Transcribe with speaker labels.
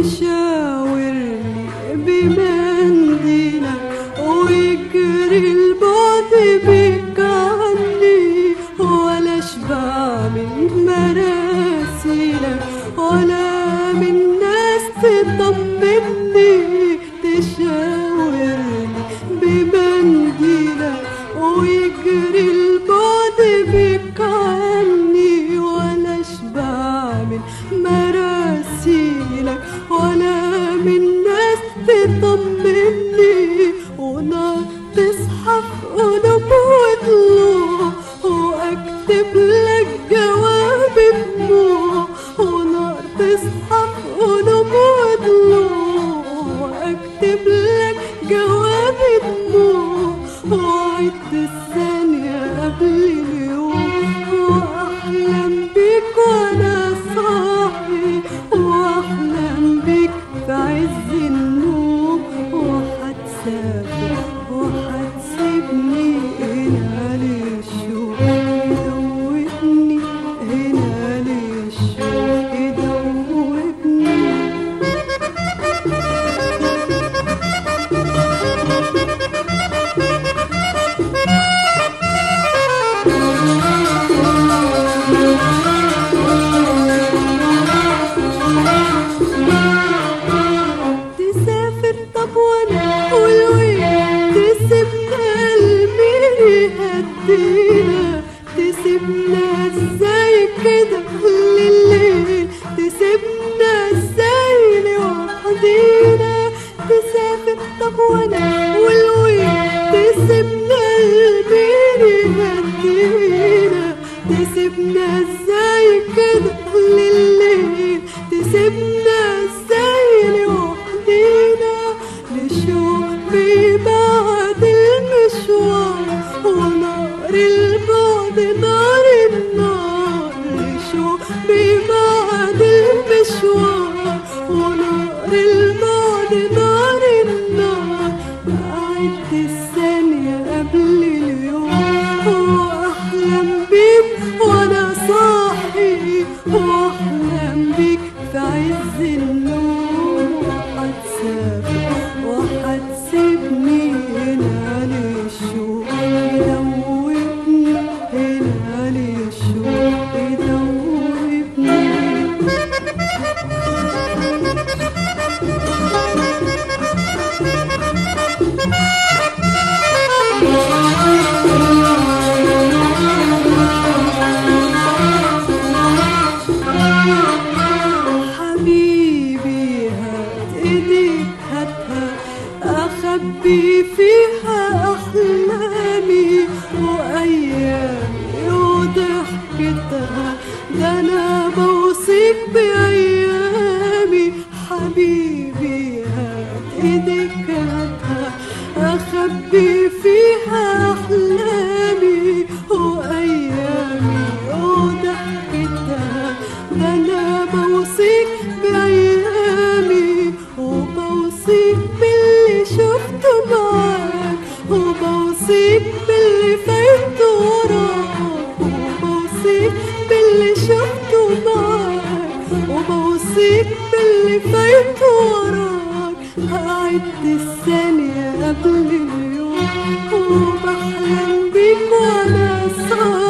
Speaker 1: تشاورني بمنديلك ويجري البعد بيك عني ولا اشبع من مراسيلك ولا من ناس تطمني تشاورني بمنديلك ويجري البعد بيك عني ولا اشبع من مراسيلك ولا من ناس تطمني ونار تصحى في قلوب وضلوع واكتب لك جواب دموع ونار تصحى في قلوب وضلوع واكتب لك جواب دموع وعد الثانية قبل اليوم واحلم بيك وانا صاحي واحلم بيك في عز النوم وهتسافر وهتسيبني هنا للشوق يدوبني هنا للشوق يدوبني تسافر طب وانا والوين تسيبنا قلبي يهدينا تسيبنا ازاي كده لليل تسيبنا ازاي لوحدينا تسافر طب وانا والوين تسيبنا قلبي يهدينا تسيبنا ازاي كده لليل تسيبنا ازاي لوحدينا نشوف ببعد المشوار ونار البعد نار النار نشوف ببعد المشوار ونار البعد نار النار أعد الثانية قبل اليوم وأحلم بيك وأنا صاحي وأحلم بيك في عز النوم وهتسافر وهتسيبني هنا للشوق يدوبني هنا للشوق يدوبني حبيبي هات ايديك هاتها اخبي فيها احلامي وايامي وضحكتها ده انا بوصيك بايامي حبيبي هات ايديك هاتها اخبي فيها احلامي وايامي وضحكتها ده انا بوصيك بايامي وبوصيك باللي شفته معاك وبوصيك باللي فات وراك وبوصيك باللي شفته معاك وبوصيك باللي فات وراك هعد الثانية قبل اليوم وبحلم بيك وانا صاحي